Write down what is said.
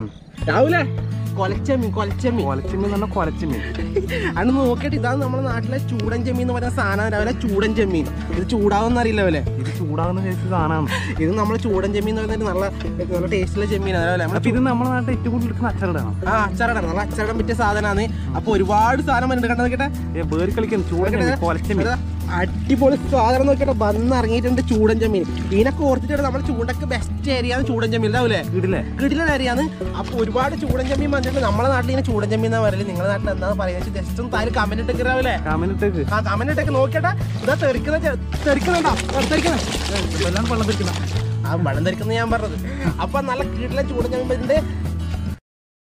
രാവിലെ കൊലച്ചമ്മീൻ കൊലച്ചമ്മീൻ കൊലച്ചിമ്മീൻ എന്ന് പറഞ്ഞാൽ കൊലച്ചിമ്മീൻ അന്ന് നോക്കിയിട്ട് ഇതാണ് നമ്മുടെ നാട്ടിലെ ചൂടൻ ചെമ്മീൻ എന്ന് പറയുന്ന സാധനം രാവിലെ ചൂടൻ ചെമ്മീൻ ഇത് ചൂടാവുന്ന അറിയില്ല പോലെ ഇത് ചൂടാകുന്ന സൈസ് സാധനമാണ് ഇത് നമ്മൾ ചൂടൻ ചെമ്മീൻ എന്ന് പറയുന്നത് നല്ല നല്ല ടേസ്റ്റുള്ള ചെമ്മീൻ അതേപോലെ അപ്പൊ ഇത് നമ്മുടെ നാട്ടിൽ ഏറ്റവും കൂടുതൽ എടുക്കുന്ന അച്ചറിടാണ് ആ അച്ചാറിടാം നല്ല അച്ചാറിടാൻ പറ്റിയ സാധനമാണ് അപ്പൊ ഒരുപാട് സാധനം വരുന്നുണ്ട് കണ്ടോ നോക്കട്ടെ വേറി കളിക്കുന്ന ചൂടൻ കൊലച്ചിമ്മീൻ അതാ, അടിപൊളി സാധനം നോക്കിയിട്ട് വന്ന് ഇറങ്ങിയിട്ടുണ്ട് ചൂടൻ ചെമ്മീൻ ഇതിനൊക്കെ ഓർത്തിട്ട് നമ്മുടെ ചൂണ്ടൊക്കെ ബെസ്റ്റ് ഏരിയ ചൂടൻ ചെമ്മീൻ ഉണ്ടാവില്ലേ ഇടില്ലേ കിടിലൻ ഏരിയാണ് അപ്പൊ ഒരുപാട് ചൂടൻ ചെമ്മീൻ വന്നിട്ട് നമ്മുടെ നാട്ടിൽ ഇങ്ങനെ ചൂടൻ ചെമ്മീൻ എന്നാ പറയല് നിങ്ങളുടെ നാട്ടിൽ എന്താ പറയുന്നത് ജസ്റ്റ് ഒന്ന് താല് കമന്റ് ഇട്ടൊക്കെ രാവിലെ കമനിട്ടേക്ക് ആ കമന്റ് ഇട്ടൊക്കെ നോക്കിയട്ടെ ഇതാ തെറിക്കുന്ന ചെ- തെറിക്കുന്നുണ്ടോ തെറിക്കുന്നത് എല്ലാം വെള്ളം തിരിക്കുന്ന ആ വെള്ളം ധരിക്കുന്ന ഞാൻ പറഞ്ഞത് അപ്പൊ നല്ല കീട്ടിലെ ചൂടൻ ചെമ്പിന്റെ